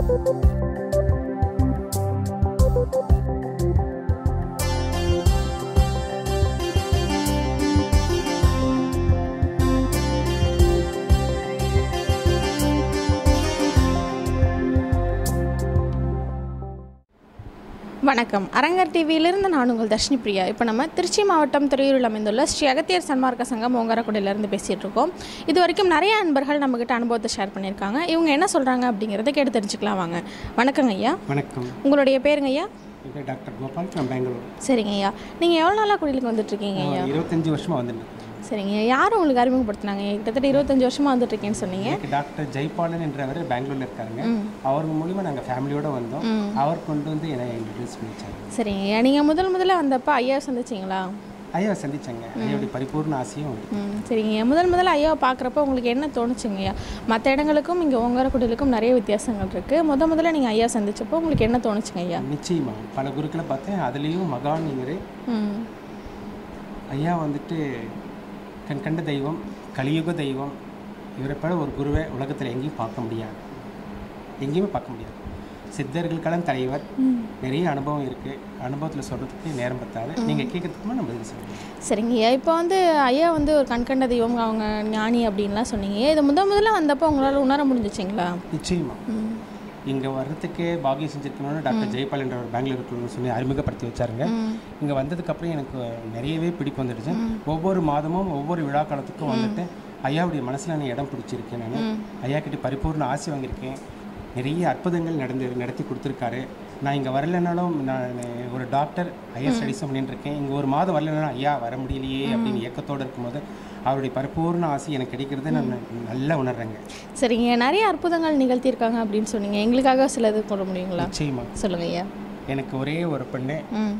வணக்கம் அரங்கர் டிவியிலிருந்து நான் உங்கள் தர்ஷினி பிரியா இப்போ நம்ம திருச்சி மாவட்டம் துறையூரில் அமைந்துள்ள ஸ்ரீ அகத்தியர் சன்மார்க்க சங்கம் ஓங்காரக்குடியிலேருந்து பேசிகிட்டு இருக்கோம் இது வரைக்கும் நிறைய அன்பர்கள் நம்மக்கிட்ட அனுபவத்தை ஷேர் பண்ணியிருக்காங்க இவங்க என்ன சொல்கிறாங்க அப்படிங்கிறத கேட்டு தெரிஞ்சுக்கலாம் வாங்க வணக்கங்க ஐயா வணக்கம் உங்களுடைய பேருங்க ஐயா இது டாக்டர் கோபால் நான் பெங்களூர் சரிங்க ஐயா நீங்கள் எவ்வளோ நாளாக குடிலுக்கு வந்துட்டுருக்கீங்க ஐயா நான் இருபத்தஞ்சி வருஷமாக வந்துட்டு சரிங்க ஐயா யார் உங்களுக்கு அறிமுகப்படுத்தினாங்க கிட்டத்தட்ட இருபத்தஞ்சி வருஷமாக வந்துட்டுருக்கேன்னு சொன்னீங்க எனக்கு டாக்டர் ஜெய்பாலன் என்றவர் பெங்களூர்ல இருக்காருங்க அவர் மூலிமா நாங்கள் ஃபேமிலியோட வந்தோம் அவர் கொண்டு வந்து என்னை இன்ட்ரடியூஸ் பண்ணிச்சாங்க சரிங்க ஐயா நீங்கள் முதல் முதல்ல வந்தப்போ ஐயா சந்திச்சிங்களா ஐயாவை சந்திச்சாங்க ஐயாவுடைய பரிபூர்ண ஆசையும் உண்டு ம் சரிங்க ஐயா. முதல் முதல்ல ஐயாவை பார்க்குறப்ப உங்களுக்கு என்ன தோணுச்சுங்க ஐயா மற்ற இடங்களுக்கும் இங்கே ஓங்காரக்குடிலுக்கும் நிறைய வித்தியாசங்கள் இருக்குது முத முதல்ல நீங்கள் ஐயா சந்திச்சப்போ உங்களுக்கு என்ன தோணுச்சுங்க ஐயா நிச்சயமா பல குருக்களை பார்த்தேன் அதுலேயும் மகான்ங்கிறே ம் ஐயா வந்துட்டு கண் கண்ட தெய்வம் கலியுக தெய்வம் இவரை போல ஒரு குருவை உலகத்தில் எங்கேயும் பார்க்க முடியாது எங்கேயுமே பார்க்க முடியாது சித்தர்களுக்கெல்லாம் தலைவர் நிறைய அனுபவம் இருக்குது அனுபவத்தில் சொல்கிறதுக்கு நேரம் பத்தாது நீங்கள் கேட்கறதுக்குமா நம்ம பதில் சொல்லுங்கள் சரிங்க ஐயா இப்போ வந்து ஐயா வந்து ஒரு கண்கண்ட தெய்வம் அவங்க ஞானி அப்படின்லாம் சொன்னீங்க இது முத முதல்ல வந்தப்போ உங்களால் உணர முடிஞ்சிச்சிங்களா நிச்சயமா ம் இங்கே வர்றதுக்கே பாகியம் செஞ்சிருக்கணும்னு டாக்டர் ஜெயபால் என்றவர் பெங்களூருக்கு சொல்லி அறிமுகப்படுத்தி வச்சாருங்க இங்கே வந்ததுக்கப்புறம் எனக்கு நிறையவே பிடிப்பு வந்துடுச்சு ஒவ்வொரு மாதமும் ஒவ்வொரு விழா காலத்துக்கும் வந்துட்டு ஐயாவுடைய மனசில் நான் இடம் பிடிச்சிருக்கேன் நான் ஐயா கிட்ட பரிபூர்ண ஆசை வாங்கியிருக்கேன் நிறைய அற்புதங்கள் நடந்து நடத்தி கொடுத்துருக்காரு நான் இங்கே வரலைனாலும் நான் ஒரு டாக்டர் ஹையர் ஸ்டடீஸும் பண்ணிட்டு இருக்கேன் இங்கே ஒரு மாதம் வரலைனாலும் ஐயா வர முடியலையே அப்படின்னு இயக்கத்தோடு இருக்கும்போது அவருடைய பரிபூர்ண ஆசை எனக்கு கிடைக்கிறது நான் நல்லா உணர்றேங்க சரிங்க நிறைய அற்புதங்கள் நிகழ்த்தியிருக்காங்க அப்படின்னு சொன்னீங்க எங்களுக்காக சிலது சொல்ல முடியுங்களா நிச்சயமா சொல்லுங்க ஐயா எனக்கு ஒரே ஒரு பெண்ணு ம்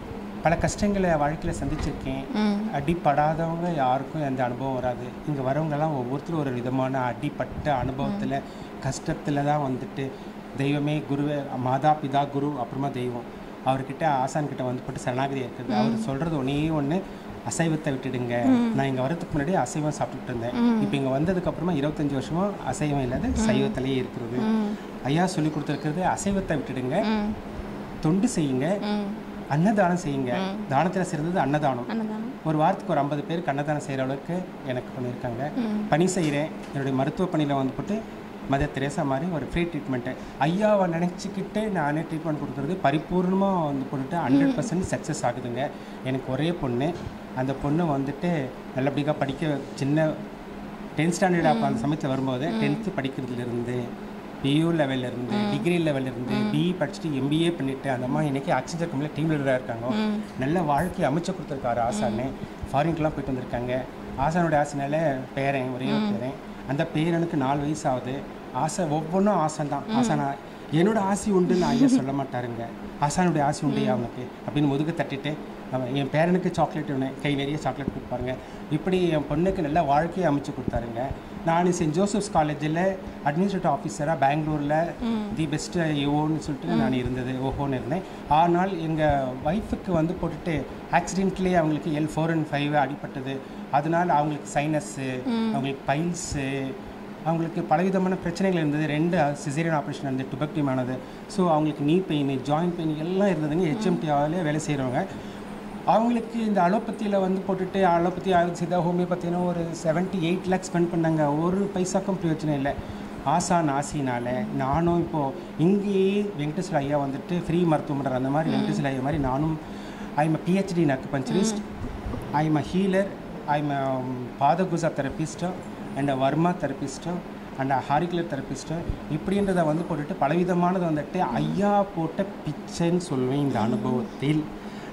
பல கஷ்டங்களை வாழ்க்கையில் சந்திச்சிருக்கேன் ம் அடிப்படாதவங்க யாருக்கும் எந்த அனுபவம் வராது இங்கே வரவங்கெல்லாம் ஒவ்வொருத்தரும் ஒரு விதமான அடிப்பட்ட அனுபவத்தில் கஷ்டத்தில் தான் வந்துட்டு தெய்வமே குருவே மாதா பிதா குரு அப்புறமா தெய்வம் அவர்கிட்ட ஆசான்கிட்ட வந்து போட்டு சரணாகதி இருக்குது அவர் சொல்கிறது ஒன்றே ஒன்று அசைவத்தை விட்டுடுங்க நான் இங்கே வரதுக்கு முன்னாடி அசைவம் சாப்பிட்டுட்டு இருந்தேன் இப்போ இங்கே வந்ததுக்கு அப்புறமா இருபத்தஞ்சி வருஷமா அசைவம் இல்லாத சைவத்திலேயே இருக்கிறது ஐயா சொல்லி கொடுத்துருக்கிறது அசைவத்தை விட்டுடுங்க ம் தொண்டு செய்யுங்க ம் அன்னதானம் செய்யுங்க தானத்தில் சிறந்தது அன்னதானம் அன்னதானம் ஒரு வாரத்துக்கு ஒரு ஐம்பது பேருக்கு அன்னதானம் செய்கிற அளவுக்கு எனக்கு பண்ணியிருக்காங்க பணி செய்கிறேன் என்னுடைய மருத்துவ பணியில் வந்து போட்டு மதர் தெரேசா மாதிரி ஒரு ஃப்ரீ ட்ரீட்மெண்ட்டு ஐயாவை நினச்சிக்கிட்டு நானே ட்ரீட்மெண்ட் கொடுக்குறது பரிபூர்ணமாக வந்து போட்டுட்டு ஹண்ட்ரட் பர்சன்ட் சக்ஸஸ் ஆகுதுங்க எனக்கு ஒரே பொண்ணு அந்த பொண்ணு வந்துட்டு நல்லபடியாக படிக்க சின்ன டென்த் ஸ்டாண்டர்ட் அப்போ அந்த சமயத்தில் வரும்போது டென்த்து படிக்கிறதுலேருந்து பியூ லெவல்லேருந்து டிகிரி லெவல்லேருந்து பிஇ படிச்சுட்டு எம்பிஏ பண்ணிட்டு அந்த அம்மா இன்னைக்கு ஆக்சிஜன் கம்பெனியில் டீம் லீடராக இருக்காங்க நல்ல வாழ்க்கையை அமைச்சு கொடுத்துருக்காரு ஆசானு ஃபாரின்க்கெலாம் போயிட்டு வந்திருக்காங்க ஆசானுடைய ஆசைனால பேரன் ஒரே ஒரு பேரன் அந்த பேரனுக்கு நாலு வயசு ஆகுது ஆசை ஒவ்வொன்றும் ஆசை தான் ஆசானா என்னோட ஆசை உண்டுன்னு ஐயா சொல்ல மாட்டாருங்க ஆசானுடைய ஆசை உண்டு அவனுக்கு அப்படின்னு முதுகு தட்டிட்டு அவன் என் பேரனுக்கு சாக்லேட் ஒன்று கை நிறைய சாக்லேட் கொடுப்பாருங்க இப்படி என் பொண்ணுக்கு நல்ல வாழ்க்கையை அமைச்சு கொடுத்தாருங்க நான் சென்ட் ஜோசப்ஸ் காலேஜில் அட்மினிஸ்ட்ரேட்டிவ் ஆஃபீஸராக பெங்களூரில் தி பெஸ்ட் யோன்னு சொல்லிட்டு நான் இருந்தது ஓஹோன்னு இருந்தேன் ஆனால் எங்கள் ஒய்ஃபுக்கு வந்து போட்டுட்டு ஆக்சிடென்ட்லேயே அவங்களுக்கு எல் ஃபோர் அண்ட் ஃபைவ் அடிபட்டது அதனால அவங்களுக்கு சைனஸ்ஸு அவங்களுக்கு பைல்ஸு அவங்களுக்கு பலவிதமான பிரச்சனைகள் இருந்தது ரெண்டு சிசேரியன் ஆப்ரேஷன் இருந்தது டுபக்டிம் ஆனது ஸோ அவங்களுக்கு நீ பெயின் ஜாயிண்ட் பெயின் எல்லாம் இருந்ததுங்க ஹெச்எம்டிஆவிலே வேலை செய்கிறவங்க அவங்களுக்கு இந்த அலோபதியில் வந்து போட்டுட்டு அலோபதி ஆயுர்வேதா ஹோமியோபத்தினா ஒரு செவன்ட்டி எயிட் லேக்ஸ் ஸ்பெண்ட் பண்ணாங்க ஒரு பைசாக்கும் பிரயோஜனம் இல்லை ஆசான் ஆசினால நானும் இப்போது இங்கேயே வெங்கடேஸ்வர ஐயா வந்துட்டு ஃப்ரீ மருத்துவமனை அந்த மாதிரி வெங்கடேஸ்வர ஐயா மாதிரி நானும் I'm a PhD acupuncturist I'm a healer I'm a பாதகுசா தெரபிஸ்டோ அண்ட் அ வர்மா தெரபிஸ்டோ அண்ட் ஹாரிகுலர் தெரபிஸ்ட்டு இப்படின்றத வந்து போட்டுட்டு பலவிதமானது வந்துட்டு ஐயா போட்ட பிச்சைன்னு சொல்லுவேன் இந்த அனுபவத்தில்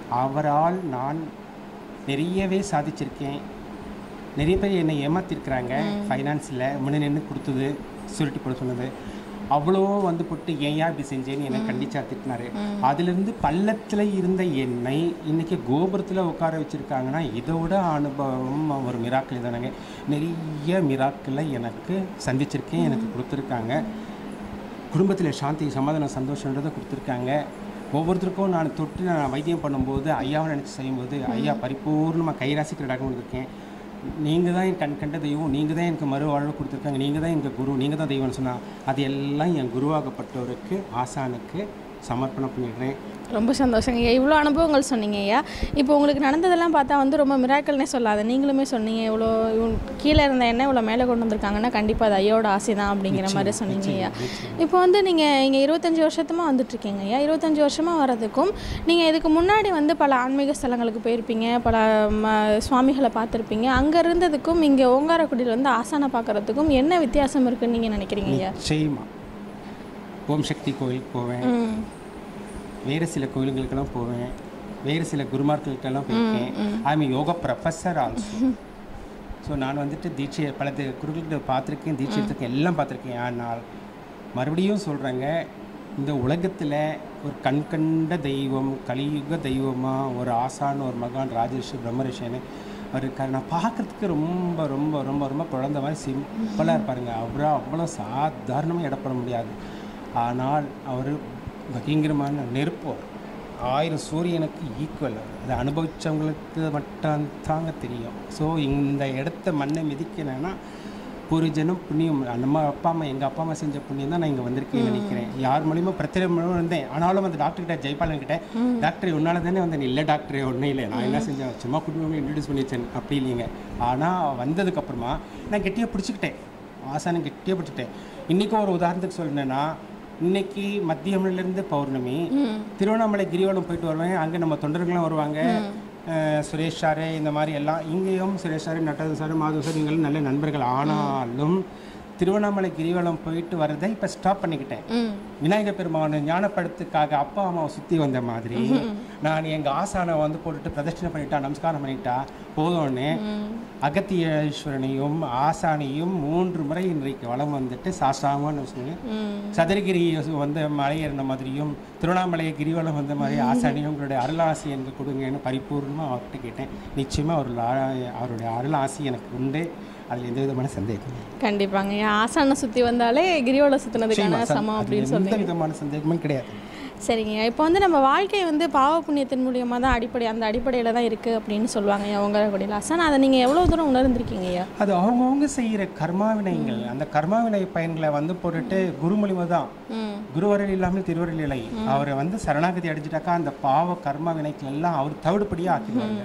அவரால் நான் நிறையவே சாதிச்சிருக்கேன் நிறைய பேர் என்னை ஏமாத்திருக்கிறாங்க ஃபைனான்ஸில் முன்ன நின்று கொடுத்தது சுருட்டி போட சொன்னது அவ்வளோ வந்து போட்டு ஏன் இப்படி செஞ்சேன்னு என்னை கண்டிச்சா திட்டினாரு அதுலேருந்து பள்ளத்தில் இருந்த என்னை இன்னைக்கு கோபுரத்தில் உட்கார வச்சுருக்காங்கன்னா இதோட அனுபவம் ஒரு மிராக்கள் தானேங்க நிறைய மிராக்களை எனக்கு சந்திச்சிருக்கேன் எனக்கு கொடுத்துருக்காங்க குடும்பத்தில் சாந்தி சமாதானம் சந்தோஷன்றதை கொடுத்துருக்காங்க ஒவ்வொருத்தருக்கும் நான் தொட்டு நான் வைத்தியம் பண்ணும்போது ஐயாவை நினச்சி செய்யும்போது ஐயா பரிபூர்ணமாக கைராசிக்கிற டாக்டர் இருக்கேன் நீங்கள் தான் என் கண் கண்ட தெய்வம் நீங்கள் தான் எனக்கு மறுவாழ்வு கொடுத்துருக்காங்க நீங்கள் தான் எனக்கு குரு நீங்கள் தான் தெய்வம்னு சொன்னால் அது எல்லாம் என் குருவாகப்பட்டவருக்கு ஆசானுக்கு சமர்ப்பணம் பண்ணிடுறேன் ரொம்ப சந்தோஷங்க ஐயா இவ்வளோ அனுபவங்கள் சொன்னீங்க ஐயா இப்போ உங்களுக்கு நடந்ததெல்லாம் பார்த்தா வந்து ரொம்ப மிராக்கல்னே சொல்லாத நீங்களுமே சொன்னீங்க இவ்வளோ இவங்க கீழே இருந்த என்ன இவ்வளோ மேலே கொண்டு வந்திருக்காங்கன்னா கண்டிப்பாக அது ஐயோட ஆசை தான் அப்படிங்கிற மாதிரி சொன்னீங்க ஐயா இப்போ வந்து நீங்கள் இங்கே இருபத்தஞ்சி வருஷத்துமா வந்துட்டுருக்கீங்க ஐயா இருபத்தஞ்சி வருஷமாக வர்றதுக்கும் நீங்கள் இதுக்கு முன்னாடி வந்து பல ஆன்மீக ஸ்தலங்களுக்கு போயிருப்பீங்க பல ம சுவாமிகளை பார்த்துருப்பீங்க அங்கே இருந்ததுக்கும் இங்கே ஓங்காரக்குடியில் வந்து ஆசானை பார்க்குறதுக்கும் என்ன வித்தியாசம் இருக்குன்னு நீங்கள் நினைக்கிறீங்க ஐயா நிச்சயமா ஓம் சக்தி கோயிலுக்கு போவேன் ம் வேறு சில கோயிலுங்களுக்கெல்லாம் போவேன் வேறு சில குருமார்களுக்கெல்லாம் போயிருக்கேன் I mean yoga professor also so நான் வந்துட்டு தீட்சை பல தி- குருக்கிட்ட பார்த்துருக்கேன் தீட்சை எடுத்திருக்கேன் எல்லாம் பார்த்துருக்கேன் ஆனால் மறுபடியும் சொல்கிறேங்க இந்த உலகத்தில் ஒரு கண்கண்ட தெய்வம் கலியுக தெய்வமாக ஒரு ஆசான் ஒரு மகான் ராஜரிஷி பிரம்மரிஷின்னு அவர் இருக்கார் நான் பார்க்குறதுக்கு ரொம்ப ரொம்ப ரொம்ப ரொம்ப குழந்த மாதிரி சிம்பிளாக இருப்பாருங்க அவரை அவ்வளோ சாதாரணமாக இடப்பட முடியாது ஆனால் அவர் பயங்கரமான நெருப்பு அவர். ஆயிரம் சூரியனுக்கு ஈக்குவல் அதை அனுபவிச்சவங்களுக்கு மட்டும் தாங்க தெரியும் ஸோ இந்த இடத்த மண்ணை மிதிக்கணும்னா ஒரு ஜனம் புண்ணியம் நம்ம அப்பா அம்மா எங்கள் அப்பா அம்மா செஞ்ச புண்ணியம் தான் நான் இங்கே வந்திருக்கேன்னு நினைக்கிறேன் யார் மூலியமா பிரச்சனை மூலமாக இருந்தேன் ஆனாலும் அந்த டாக்டர் கிட்ட ஜெய்பாலன் கிட்ட டாக்டர் உன்னால தானே வந்தேன் இல்லை டாக்டர் ஒன்றும் இல்லை நான் என்ன செஞ்சேன் சும்மா குடும்பங்களை இன்ட்ரடியூஸ் பண்ணி வச்சேன் அப்படி இல்லைங்க ஆனால் வந்ததுக்கப்புறமா நான் கெட்டியாக பிடிச்சிக்கிட்டேன் ஆசானம் கெட்டியாக பிடிச்சிட்டேன் இன்றைக்கும் ஒரு உதாரணத்துக்கு சொல்லணுன்னா இன்னைக்கு மத்தியமிலிருந்து பௌர்ணமி திருவண்ணாமலை கிரிவலம் போயிட்டு வருவேன் அங்கே நம்ம தொண்டர்களும் வருவாங்க அஹ் சுரேஷ் சார் இந்த மாதிரி எல்லாம் இங்கேயும் சுரேஷ் சார் நட்டது சார் மாதவ சார் இவங்களும் நல்ல நண்பர்கள் ஆனாலும் திருவண்ணாமலை கிரிவலம் போயிட்டு வரதை இப்போ ஸ்டாப் பண்ணிக்கிட்டேன் ம் விநாயகர் பெருமானை ஞானப்படுத்துக்காக அப்பா அம்மாவை சுற்றி வந்த மாதிரி நான் எங்கள் ஆசானை வந்து போட்டுட்டு பிரதட்சணை பண்ணிட்டா நமஸ்காரம் பண்ணிட்டா போதும்னு அகத்தியேஸ்வரனையும் ஆசானையும் மூன்று முறை இன்றைக்கு வளம் வந்துட்டு சாஸ்தாங்கன்னு சொல்லி ம் சதுரகிரி வந்து மலையேறின மாதிரியும் திருவண்ணாமலை கிரிவலம் வந்த மாதிரி ஆசானியும் உங்களுடைய அருளாசி எனக்கு கொடுங்கன்னு பரிபூர்ணமாக அவர்கிட்ட கேட்டேன் நிச்சயமாக அவர் அவருடைய அருளாசி எனக்கு உண்டு அதில் எந்த விதமான சந்தேகம் இல்லை. கண்டிப்பாங்க என் ஆசானை சுற்றி வந்தாலே கிரிவலம் சுற்றினதுக்கான நிச்சயமா, சந்- சமம் அதுல அப்படின்னு எந்த சொல்லி விதமான சந்தேகமும் கிடையாது சரிங்க இப்போ வந்து நம்ம வாழ்க்கை வந்து பாவ புண்ணியத்தின் மூலியமாக தான் அடிப்படை அந்த அடிப்படையில் தான் இருக்குது அப்படின்னு சொல்லுவாங்க ஐயா உங்கரகுடியில் ஆசான் அதை நீங்கள் எவ்வளோ தூரம் உணர்ந்திருக்கீங்க ஐயா அது அவங்கவுங்க செய்கிற கர்மாவினைகள் அந்த கர்மாவினை பயன்களை வந்து போட்டுட்டு குருமொழிமை தான் ம் குருவரல் இல்லாமல் திருவரல் இல்லை அவரை வந்து சரணாகதி அடைஞ்சிட்டாக்கா அந்த பாவ கர்மா வினைகள் எல்லாம் அவர் தவிடுபடியாக ஆக்கிடுவாங்க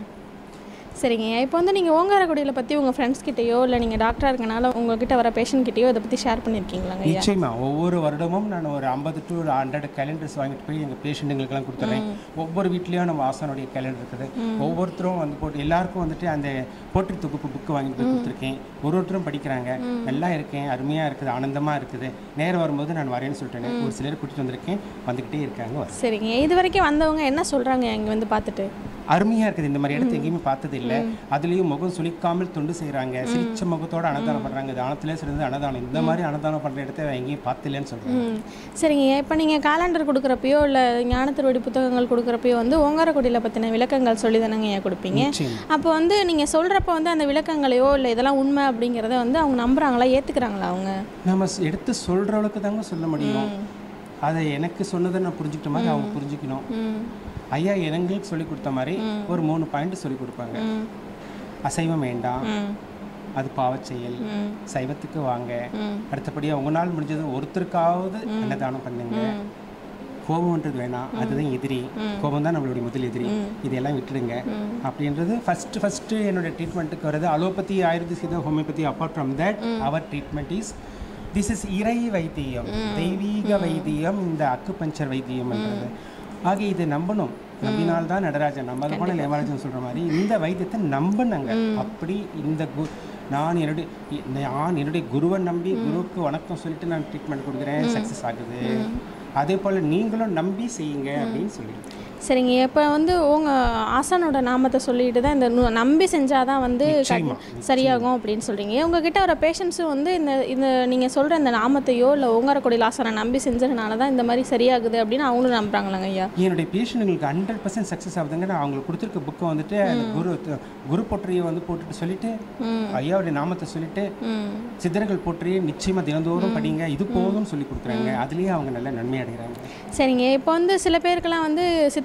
சரிங்க இப்போ வந்து நீங்கள் ஓங்காரக்குடியில் பற்றி உங்கள் ஃப்ரெண்ட்ஸ் கிட்டேயோ இல்லை நீங்கள் டாக்டராக இருக்கனால உங்ககிட்ட வர பேஷண்ட் கிட்டேயோ இதை பற்றி ஷேர் பண்ணியிருக்கீங்களாங்க ஐயா நிச்சயமா ஒவ்வொரு வருடமும் நான் ஒரு ஐம்பது டு ஹண்ட்ரட் கேலண்டர்ஸ் வாங்கிட்டு போய் எங்கள் பேஷண்ட்டுங்களுக்கெல்லாம் கொடுத்துட்றேன் ஒவ்வொரு வீட்லேயும் நம்ம ஆசானுடைய கேலண்டர் இருக்குது ஒவ்வொருத்தரும் வந்து போட்டு எல்லாருக்கும் வந்துட்டு அந்த போற்றி தொகுப்பு புக்கு வாங்கிட்டு போய் கொடுத்துருக்கேன் ஒரு ஒருத்தரும் படிக்கிறாங்க நல்லா இருக்கேன் அருமையாக இருக்குது ஆனந்தமாக இருக்குது நேரம் வரும்போது நான் வரேன்னு சொல்லிட்டேன் ஒரு சிலர் கூட்டிகிட்டு வந்திருக்கேன் வந்துக்கிட்டே இருக்காங்க வர சரிங்க இது வரைக்கும் வந்தவங்க என்ன சொல்கிறாங்க இங்கே வந்து பார்த்துட்டு அருமையாக இருக்குது இந்த மாதிரி இடத்த எங்கேயுமே பார்த்தது இல்லை அதுலேயும் முகம் சுளிக்காமல் தொண்டு செய்கிறாங்க சிரிச்ச முகத்தோட அன்னதானம் பண்ணுறாங்க தானத்திலே சிறந்து அன்னதானம் இந்த மாதிரி அன்னதானம் பண்ணுற இடத்த எங்கேயும் பார்த்ததில்லைன்னு சொல்கிறேன் ம் சரிங்க இப்போ நீங்கள் காலண்டர் கொடுக்குறப்பையோ இல்லை ஞான திருவடி புத்தகங்கள் கொடுக்குறப்பையோ வந்து ஓங்காரக்குடியில் பற்றின விளக்கங்கள் சொல்லி தானங்க ஐயா கொடுப்பீங்க நிச்சயம் அப்போ வந்து நீங்கள் சொல்கிறப்ப வந்து அந்த விளக்கங்களையோ இல்லை இதெல்லாம் உண்மை அப்படிங்கிறத வந்து அவங்க நம்புறாங்களா ஏற்றுக்கிறாங்களா அவங்க நம்ம ஸ்- எடுத்து சொல்கிற அளவுக்கு தாங்க சொல்ல முடியும் அதை எனக்கு சொன்னதை நான் புரிஞ்சுக்கிட்ட மாதிரி அவங்க புரிஞ்சுக்கணும் ம் ஐயா எங்களுக்கு சொல்லி கொடுத்த மாதிரி ஒரு மூணு பாயிண்ட் சொல்லி கொடுப்பாங்க ம் அசைவம் வேண்டாம் ம் அது பாவச் செயல் ம் சைவத்துக்கு வாங்க ம் அடுத்தபடியாக உங்களால் முடிஞ்சது ஒருத்தருக்காவது அன்னதானம் பண்ணுங்க கோபம்ன்றது வேணாம் அதுதான் எதிரி கோபம் தான் நம்மளுடைய முதல் எதிரி இதெல்லாம் விட்டுடுங்க அப்படின்றது ஃபர்ஸ்ட் ஃபர்ஸ்ட் என்னோட ட்ரீட்மெண்ட்டுக்கு வருது allopathy ayurvedic homeopathy apart from that அவர் ட்ரீட்மெண்ட் இஸ் திஸ் இஸ் இறை வைத்தியம் தெய்வீக வைத்தியம் இந்த அக்கு பஞ்சர் வைத்தியம்ன்றது ஆக இதை நம்பணும் நம்பினால்தான் நடராஜன் நம்ம அது போல லேமராஜன் சொல்ற மாதிரி இந்த வைத்தியத்தை நம்பினாங்க அப்படி இந்த கு நான் என்னுடைய நான் என்னுடைய குருவை நம்பி குருவுக்கு வணக்கம் சொல்லிட்டு நான் ட்ரீட்மெண்ட் கொடுக்குறேன் சக்ஸஸ் ஆகுது அதே போல் நீங்களும் நம்பி செய்யுங்க அப்படின்னு சொல்லிடுறேன் சரிங்க இப்போ வந்து உங்கள் ஆசானோட நாமத்தை சொல்லிட்டு தான் இந்த நு- நம்பி செஞ்சால் தான் வந்து க- நிச்சயமா, சரியாகும் அப்படின்னு சொல்கிறீங்க உங்ககிட்ட வர பேஷண்ட்ஸும் வந்து இந்த இந்த நீங்கள் சொல்கிற இந்த நாமத்தையோ இல்லை ஓங்காரக்குடியில் ஆசானை நம்பி செஞ்சதுனால தான் இந்த மாதிரி சரியாகுது அப்படின்னு அவங்களும் நம்புறாங்களாங்க ஐயா என்னுடைய பேஷண்ட்டுங்களுக்கு ஹண்ட்ரட் பர்சன்ட் சக்ஸஸ் ஆகுதுங்க நான் அவங்களுக்கு கொடுத்துருக்க புக்கை வந்துட்டு அந்த குரு குரு பொற்றியை வந்து போட்டுட்டு சொல்லிட்டு ஐயாவுடைய நாமத்தை சொல்லிட்டு ம் சித்தர்கள் போற்றியை நிச்சயமாக தினந்தோறும் படிங்க இது போதும்னு சொல்லி கொடுக்குறாங்க அதுலேயே அவங்க நல்ல நன்மை அடைகிறாங்க சரிங்க இப்போ வந்து சில பேருக்கெல்லாம் வந்து சித்தர்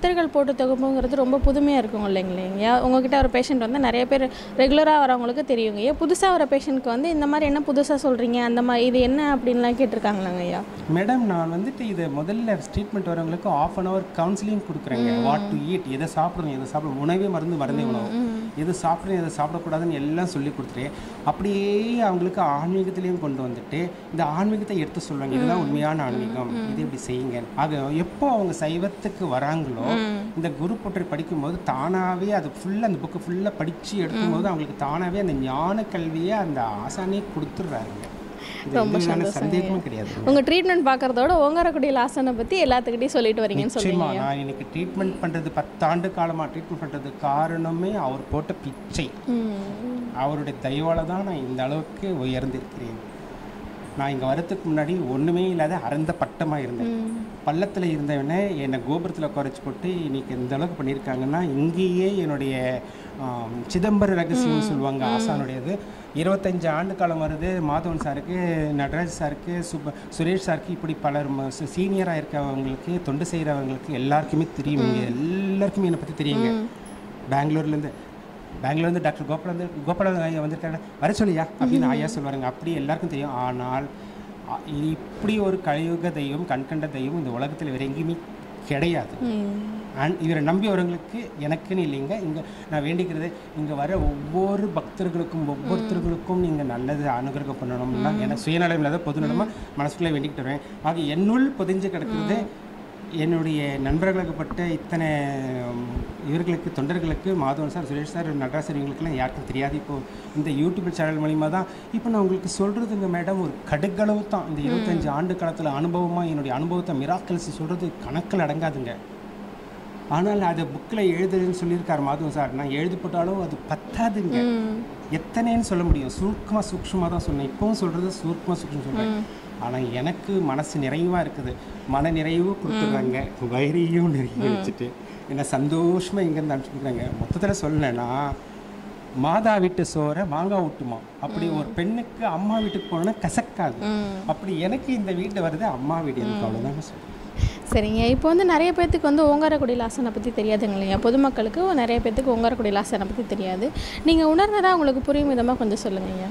பத்திரிகள் போட்டு தொகுப்புங்கிறது ரொம்ப புதுமையாக இருக்கும் இல்லைங்களா உங்ககிட்ட ஒரு பேஷண்ட் வந்து நிறைய பேர் ரெகுலராக வரவங்களுக்கு தெரியுங்க ஐயா புதுசாக வர பேஷண்ட்க்கு வந்து இந்த மாதிரி என்ன புதுசாக சொல்கிறீங்க அந்த மாதிரி இது என்ன அப்படின்லாம் கேட்டிருக்காங்களாங்க ஐயா மேடம் நான் வந்துட்டு இது முதல்ல ட்ரீட்மெண்ட் வரவங்களுக்கு ஆஃப் அன் ஹவர் கவுன்சிலிங் கொடுக்குறேங்க வாட் டு ஈட் எதை சாப்பிடணும் எதை சாப்பிடணும் உணவே மருந்து மருந்தே உணவு எது சாப்பிடணும் எதை சாப்பிடக்கூடாதுன்னு எல்லாம் சொல்லி கொடுத்துட்டு அப்படியே அவங்களுக்கு ஆன்மீகத்திலையும் கொண்டு வந்துட்டு இந்த ஆன்மீகத்தை எடுத்து சொல்லுவாங்க இதுதான் உண்மையான ஆன்மீகம் இது இப்படி செய்யுங்க ஆக எப்போ அவங்க சைவத்துக்கு வராங்களோ இந்த குரு போற்றி படிக்கும்போது தானாகவே அது ஃபுல்லாக அந்த புக்கு ஃபுல்லாக படித்து எடுக்கும்போது அவங்களுக்கு தானாகவே அந்த ஞான கல்வியை அந்த ஆசானே கொடுத்துட்றாங்க இது எந்த விதமான சந்தேகமும் கிடையாது உங்கள் ட்ரீட்மெண்ட் பார்க்குறதோட ஓங்காரக்குடியில் ஆசனை பற்றி எல்லாத்துக்கிட்டையும் சொல்லிட்டு வரீங்கன்னு சொல்லுங்க நிச்சயமா நான் எனக்கு ட்ரீட்மெண்ட் பண்றது பத்தாண்டு காலமா ட்ரீட்மெண்ட் பண்றது காரணமே அவர் போட்ட பிச்சை ம் அவருடைய தயவால தான் நான் இந்த அளவுக்கு உயர்ந்திருக்கிறேன் நான் இங்கே வரதுக்கு முன்னாடி ஒன்றுமே இல்லாத அறந்த பட்டமாக இருந்தேன் பள்ளத்தில் இருந்தவனே என்னை கோபுரத்தில் குறைச்சி போட்டு இன்னைக்கு இந்த அளவுக்கு பண்ணியிருக்காங்கன்னா இங்கேயே என்னுடைய ஆம், சிதம்பர ரகசியம்னு சொல்லுவாங்க ஆசானுடையது இருபத்தஞ்சு ஆண்டு காலம் வருது மாதவன் சாருக்கு நடராஜ் சாருக்கு சுப சுரேஷ் சாருக்கு இப்படி பலர் சீனியராக இருக்கவங்களுக்கு தொண்டு செய்கிறவங்களுக்கு எல்லாருக்குமே தெரியும் இங்கே எல்லாருக்குமே என்னை பற்றி தெரியுங்க பெங்களூர்லேருந்து பெங்களூர்லேருந்து டாக்டர் கோபாலந்து கோபாலன் ஐயா வந்திருக்காங்க வர சொல்லியா அப்படின்னு ஐயா சொல்லுவாருங்க அப்படி எல்லாருக்கும் தெரியும் ஆனால் அ- இப்படி ஒரு கலியுக தெய்வம் கண்கண்ட தெய்வம் இந்த உலகத்தில் வேறு எங்கேயுமே கிடையாது ம் அண்ட் இவரை நம்பி வரவங்களுக்கு எனக்குன்னு இல்லைங்க இங்கே நான் வேண்டிக்கிறது இங்கே வர ஒவ்வொரு பக்தர்களுக்கும் ஒவ்வொருத்தர்களுக்கும் நீங்கள் நல்லது அனுகிரகம் பண்ணணும்னா எனக்கு சுயநலம் இல்லாத பொதுநலமாக மனசுக்குள்ளே வேண்டிக்கிட்டு வருவேன் ஆக என்னுள் புதிஞ்சு கிடக்கிறது என்னுடைய நண்பர்களுக்கு பட்ட இத்தனை உம், இவர்களுக்கு தொண்டர்களுக்கு Madhavan sir Suresh sir Natraj sir இவங்களுக்குலாம் யாருக்கும் தெரியாது இப்போ இந்த யூடியூப் சேனல் மூலிமா தான் இப்போ நான் உங்களுக்கு சொல்கிறதுங்க மேடம் ஒரு கடுகளவு தான் இந்த இருபத்தஞ்சு ஆண்டு காலத்தில் அனுபவமாக என்னுடைய அனுபவத்தை மிராக்கல்ஸ் சொல்கிறது கணக்கில் அடங்காதுங்க ஆனால் அதை புக்கில் எழுதுன்னு சொல்லியிருக்கார் மாதவன் சார் நான் எழுதி போட்டாலும் அது பத்தாதுங்க எத்தனைன்னு சொல்ல முடியும் சுருக்கமாக சூக்ஷமாக தான் சொன்னேன் இப்போவும் சொல்கிறது சுருக்கமாக சூக்ஷம் சொல்கிறேன் ஆனால் எனக்கு மனசு நிறைவாக இருக்குது மன நிறைவு கொடுத்துட்றாங்க வயிறையும் நிறைய வச்சுட்டு என்னை சந்தோஷமாக இங்கேருந்து அனுப்பிச்சுக்கிறாங்க மொத்தத்தில் சொல்லலைன்னா மாதா வீட்டு சோறை மாங்காய் ஊட்டுமா அப்படி ஒரு பெண்ணுக்கு அம்மா வீட்டுக்கு போனோன்னா கசக்காது அப்படி எனக்கு இந்த வீடு வருது அம்மா வீடு எனக்கு அவ்வளோதாங்க சொல்றேன் சரிங்க இப்போ வந்து நிறைய பேர்த்துக்கு வந்து ஓங்காரக்குடியில் ஆசனை பற்றி தெரியாதுங்க இல்லையா பொதுமக்களுக்கு நிறைய பேர்த்துக்கு ஓங்காரக்குடியில் ஆசனை பற்றி தெரியாது நீங்கள் உணர்ந்ததா உங்களுக்கு புரியும் விதமாக கொஞ்சம் சொல்லுங்க ஐயா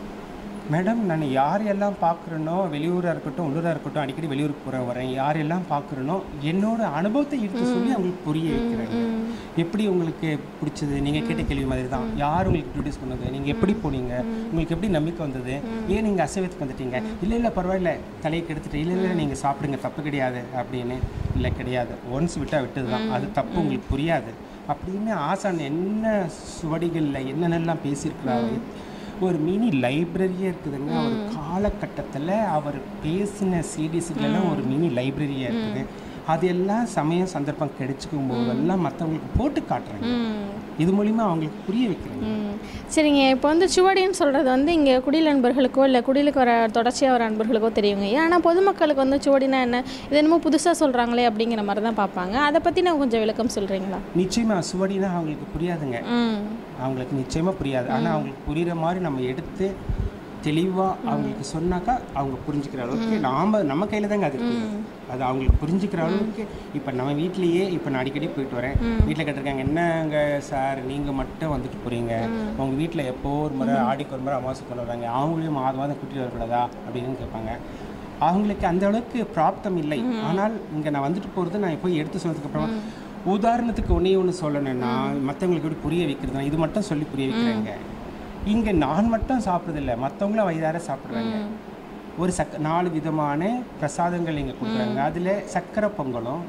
மேடம் நான் யார் எல்லாம் பார்க்குறேனோ வெளியூராக இருக்கட்டும் உள்ளூராக இருக்கட்டும் அடிக்கடி வெளியூருக்கு போகிற வரேன் யார் எல்லாம் பார்க்குறேனோ என்னோட அனுபவத்தை எடுத்து சொல்லி அவங்களுக்கு புரிய வைக்கிறேங்க எப்படி உங்களுக்கு பிடிச்சது நீங்கள் கேட்ட கேள்வி மாதிரி தான் யார் உங்களுக்கு இன்ட்ரடியூஸ் பண்ணது நீங்கள் எப்படி போனீங்க உங்களுக்கு எப்படி நம்பிக்கை வந்தது ஏன் நீங்கள் அசைவத்துக்கு வந்துட்டீங்க இல்லை இல்லை பரவாயில்ல தலையை கெடுத்துட்டு இல்லை இல்லை நீங்கள் சாப்பிடுங்க தப்பு கிடையாது அப்படின்னு இல்லை கிடையாது ஒன்ஸ் விட்டால் விட்டது தான் அது தப்பு உங்களுக்கு புரியாது அப்படின்னு ஆசான் என்ன சுவடிகளில் என்னென்னலாம் பேசியிருக்கிறாரு ஒரு மினி லைப்ரரியே இருக்குதுங்க ஒரு காலகட்டத்தில் அவர் பேசின சிடிஸ்லாம் ஒரு மினி லைப்ரரியாக இருக்குது அதெல்லாம் சமயம் சந்தர்ப்பம் கிடைச்சிக்கும் போதெல்லாம் மற்றவங்களுக்கு போட்டு காட்டுறாங்க இது மூலிமா அவங்களுக்கு புரிய வைக்கிறாங்க ம் சரிங்க இப்போ வந்து சுவடின்னு சொல்கிறது வந்து இங்கே குடியில் நண்பர்களுக்கோ இல்லை குடிலுக்கு வர தொடர்ச்சியாக வர நண்பர்களுக்கோ தெரியுங்க ஆனால் பொதுமக்களுக்கு வந்து சுவடினா என்ன இது என்னமோ புதுசாக சொல்கிறாங்களே அப்படிங்கிற மாதிரி தான் பார்ப்பாங்க அதை பற்றி நான் கொஞ்சம் விளக்கம் சொல்கிறீங்களா நிச்சயமா சுவடினா அவங்களுக்கு புரியாதுங்க ம் அவங்களுக்கு நிச்சயமா புரியாது ஆனால் அவங்களுக்கு புரியுற மாதிரி நம்ம எடுத்து தெளிவாக அவங்களுக்கு சொன்னாக்கா அவங்க புரிஞ்சுக்கிற அளவுக்கு நாம நம்ம கையில் தாங்க அது இருக்குது அது அவங்களுக்கு புரிஞ்சுக்கிற அளவுக்கு இப்போ நம்ம வீட்லேயே இப்போ நான் அடிக்கடி போயிட்டு வரேன் வீட்டில் கேட்டிருக்காங்க என்னங்க சார் நீங்கள் மட்டும் வந்துட்டு போகிறீங்க உங்கள் வீட்டில் எப்போ ஒரு முறை ஆடிக்கு ஒரு முறை அமாவாசை கொண்டு வராங்க அவங்களையும் மாதம் மாதம் கூட்டிட்டு வரக்கூடாதா அப்படின்னு கேட்பாங்க அவங்களுக்கு அந்த அளவுக்கு பிராப்தம் இல்லை ஆனால் இங்கே நான் வந்துட்டு போகிறது நான் போய் எடுத்து சொன்னதுக்கப்புறமா உதாரணத்துக்கு ஒன்றே ஒன்று சொல்லணும்னா மற்றவங்களுக்கு எப்படி புரிய வைக்கிறதுனா இது மட்டும் சொல்லி புரிய வைக்கிறேங்க இங்கே நான் மட்டும் சாப்பிட்றதில்ல மற்றவங்களும் வயிறார சாப்பிட்றாங்க ஒரு சக் நாலு விதமான பிரசாதங்கள் இங்கே கொடுக்குறாங்க அதில் சக்கரை பொங்கலும்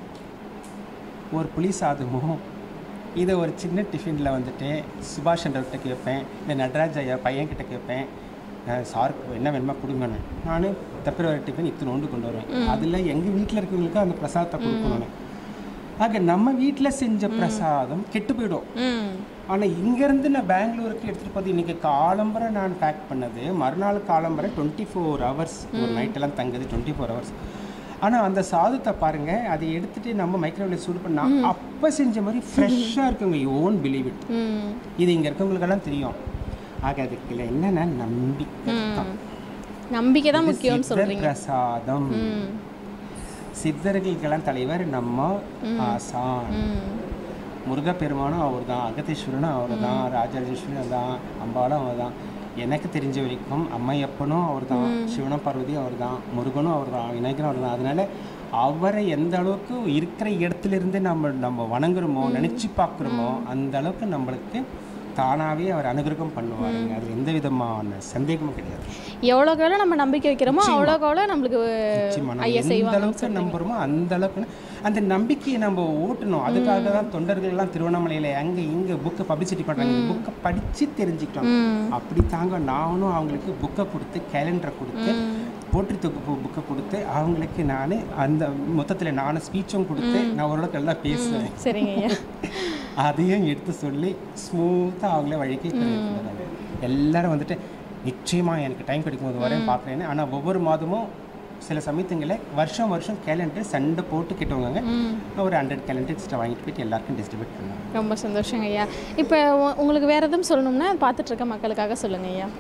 ஒரு புளி சாதமும் இதை ஒரு சின்ன டிஃபினில் வந்துட்டு சுபாஷ் சந்திரகிட்ட கேட்பேன் இல்லை நடராஜ் ஐயா பையன்கிட்ட கேட்பேன் அஹ் சார் என்ன வேணுமா கொடுங்கன்னு நான் தப்பிர டிஃபன் இத்தனை ஒன்று கொண்டு வருவேன் அதில் எங்கள் வீட்டில் இருக்கவங்களுக்கு அந்த பிரசாதத்தை கொடுக்கணும் ஆக நம்ம வீட்டில் செஞ்ச பிரசாதம் கெட்டு போயிடும் ம் ஆனால் இங்கேருந்து நான் பெங்களூருக்கு எடுத்துகிட்டு போது இன்றைக்கி காலம்பரை நான் பேக் பண்ணது மறுநாள் காலம்பரை டுவெண்ட்டி ஃபோர் ஹவர்ஸ் ஒரு நைட்டெல்லாம் தங்குது டுவெண்ட்டி ஃபோர் ஹவர்ஸ் ஆனால் அந்த சாதத்தை பாருங்கள் அதை எடுத்துகிட்டு நம்ம மைக்ரோவேவில் சூடு பண்ணா அப்போ செஞ்ச மாதிரி ஃப்ரெஷ்ஷாக இருக்குங்க யூ ஓன் பிலீவ் இட் ம் இது இங்கே இருக்கவங்களுக்கெல்லாம் தெரியும் ஆக அதுக்கு என்னென்ன நம்பிக்கை தான் நம்பிக்கை தான் இது முக்கியம்னு சித்தர் சொல்கிறீங்க பிரசாதம் ம் சித்தர்களுக்கெல்லாம் தலைவர் நம்ம ஆசான் ம் முருகப்பெருமானும் அவர் தான் அகதீஸ்வரனும் அவர் தான் ராஜராஜேஸ்வரனும் தான் அம்பாலும் அவர் தான் எனக்கு தெரிஞ்ச வரைக்கும் அம்மையப்பனும் அவர் தான் சிவனும் பார்வதியும் அவர் தான் முருகனும் அவர் தான் விநாயகரும் அவர் தான் அதனால அவரை எந்த அளவுக்கு இருக்கிற இடத்துல இருந்து நம்ம நம்ம வணங்குறோமோ நினச்சி பார்க்குறோமோ அந்த அளவுக்கு நம்மளுக்கு தானாகவே அவர் அனுகிரகம் பண்ணுவாருங்க அது எந்த விதமான சந்தேகமும் கிடையாது எவ்வளோக்கு எவ்வளோ நம்ம நம்பிக்கை வைக்கிறோமோ அவ்வளோக்கு அவ்வளோ நம்மளுக்கு நிச்சயமா நம்ம ஐயா எந்த செய்வாங்க அளவுக்கு நம்புறோமோ அந்த அளவுக்கு அந்த நம்பிக்கையை நம்ம ஓட்டணும் அதுக்காக தான் தொண்டர்கள் எல்லாம் திருவண்ணாமலையில அங்க இங்க புக்கை பப்ளிசிட்டி பண்றாங்க இந்த புக்கை படிச்சு தெரிஞ்சுக்கிட்டோம் அப்படி தாங்க நானும் அவங்களுக்கு புக்கை கொடுத்து கேலண்டரை கொடுத்து போற்றி தொகுப்பு புக்கை கொடுத்து அவங்களுக்கு நான் அந்த மொத்தத்தில் நானும் ஸ்பீச்சும் கொடுத்து நான் ஓரளவுக்கு எல்லாம் பேசுவேன் சரிங்க ஐயா அதையும் எடுத்து சொல்லி ஸ்மூத்தாக அவங்களே வழிக்கு கொண்டு எல்லாரும் வந்துட்டு நிச்சயமா எனக்கு டைம் கிடைக்கும்போது வரேன் பார்க்குறேன்னு ஆனால் ஒவ்வொரு மாதமும் சில சமயத்துங்களில் வருஷம் வருஷம் கேலண்டர் சண்டை போட்டு கிட்டவங்க ஒரு ஹண்ட்ரட் கேலண்டர் எக்ஸ்ட்ரா வாங்கிட்டு போயிட்டு எல்லாருக்கும் டிஸ்ட்ரிபியூட் பண்ணுவாங்க ரொம்ப சந்தோஷங்க ஐயா இப்போ உ- உங்களுக்கு வேறு எதுவும் சொல்லணும்னா பார்த்துட்டு இருக்க மக்களுக்காக சொல்லுங்க ஐயா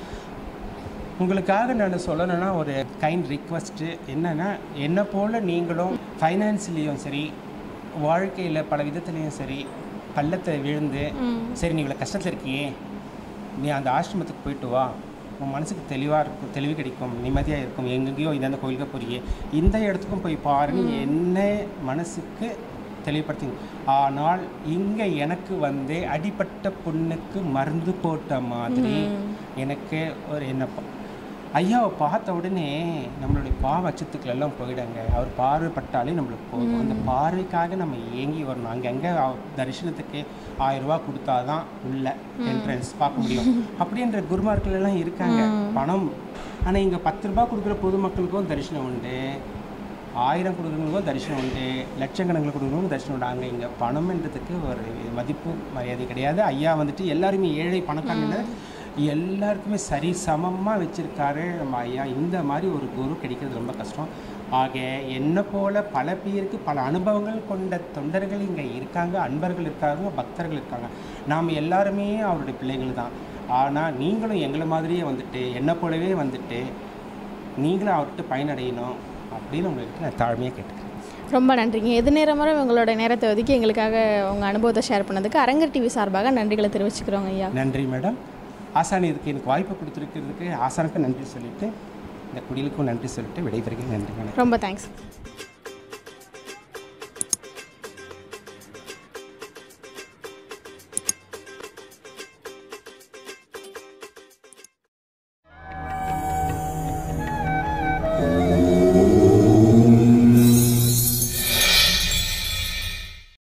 உங்களுக்காக நான் சொல்லணும்னா ஒரு கைண்ட் ரிக்வஸ்ட்டு என்னன்னா என்னை போல் நீங்களும் ஃபைனான்ஸ்லேயும் சரி வாழ்க்கையில் பல விதத்துலேயும் சரி பள்ளத்தை விழுந்து சரி நீ இவ்வளோ கஷ்டத்தில் இருக்கியே நீ அந்த ஆசிரமத்துக்கு போயிட்டு வா உன் மனசுக்கு தெளிவாக இருக்கும் தெளிவு கிடைக்கும் நிம்மதியாக இருக்கும் எங்கெங்கேயோ இந்தந்த கோயிலுக்கு போறியே இந்த இடத்துக்கும் போய் பாருன்னு என்ன மனசுக்கு தெளிவுபடுத்தி ஆனால் இங்கே எனக்கு வந்து அடிபட்ட புண்ணுக்கு மருந்து போட்ட மாதிரி எனக்கு ஒரு என்ன ப- ஐயாவை பார்த்த உடனே நம்மளுடைய பாவ அச்சத்துக்கள் எல்லாம் போயிடுங்க அவர் பார்வைப்பட்டாலே நம்மளுக்கு போதும் அந்த பார்வைக்காக நம்ம ஏங்கி வரணும் அங்கங்கே தரிசனத்துக்கு ஆயிரம் ரூபாய் கொடுத்தாதான் உள்ள என்ட்ரன்ஸ் பார்க்க முடியும் அப்படின்ற குருமார்கள் எல்லாம் இருக்காங்க பணம் ஆனால் இங்கே பத்து ரூபாய் கொடுக்குற பொதுமக்களுக்கும் தரிசனம் உண்டு ஆயிரம் கொடுக்குறவங்களுக்கும் தரிசனம் உண்டு லட்சக்கணக்கில் கொடுக்குறவங்களுக்கும் தரிசனம் உண்டு அங்கே இங்கே பணம்ன்றதுக்கு ஒரு மதிப்பு மரியாதை கிடையாது ஐயா வந்துட்டு எல்லாருமே ஏழை பணக்காரங்க எல்லாருக்குமே சரி சமமாக வச்சுருக்காரு நம்ம ஐயா இந்த மாதிரி ஒரு குரு கிடைக்கிறது ரொம்ப கஷ்டம் ஆக என்ன போல பல பேருக்கு பல அனுபவங்கள் கொண்ட தொண்டர்கள் இங்கே இருக்காங்க அன்பர்கள் இருக்காங்க பக்தர்கள் இருக்காங்க நாம் எல்லாருமே அவருடைய பிள்ளைகள் தான் ஆனால் நீங்களும் எங்களை மாதிரியே வந்துட்டு என்னை போலவே வந்துட்டு நீங்களும் அவர்கிட்ட பயனடையணும் அப்படின்னு உங்களுக்கு நான் தாழ்மையாக கேட்டுக்கிறேன் ரொம்ப நன்றிங்க எது நேரம் வரை உங்களோட நேரத்தை ஒதுக்கி எங்களுக்காக உங்கள் அனுபவத்தை ஷேர் பண்ணதுக்கு அரங்கர் டிவி சார்பாக நன்றிகளை தெரிவிச்சுக்கிறோங்க ஐயா நன்றி மேடம் ஆசான் இதுக்கு எனக்கு வாய்ப்பு கொடுத்துருக்கிறதுக்கு ஆசானுக்கு நன்றி சொல்லிட்டு இந்த குடிலுக்கும் நன்றி சொல்லிட்டு விடைபெறுகிறேன் நன்றி மேடம் ரொம்ப தேங்க்ஸ்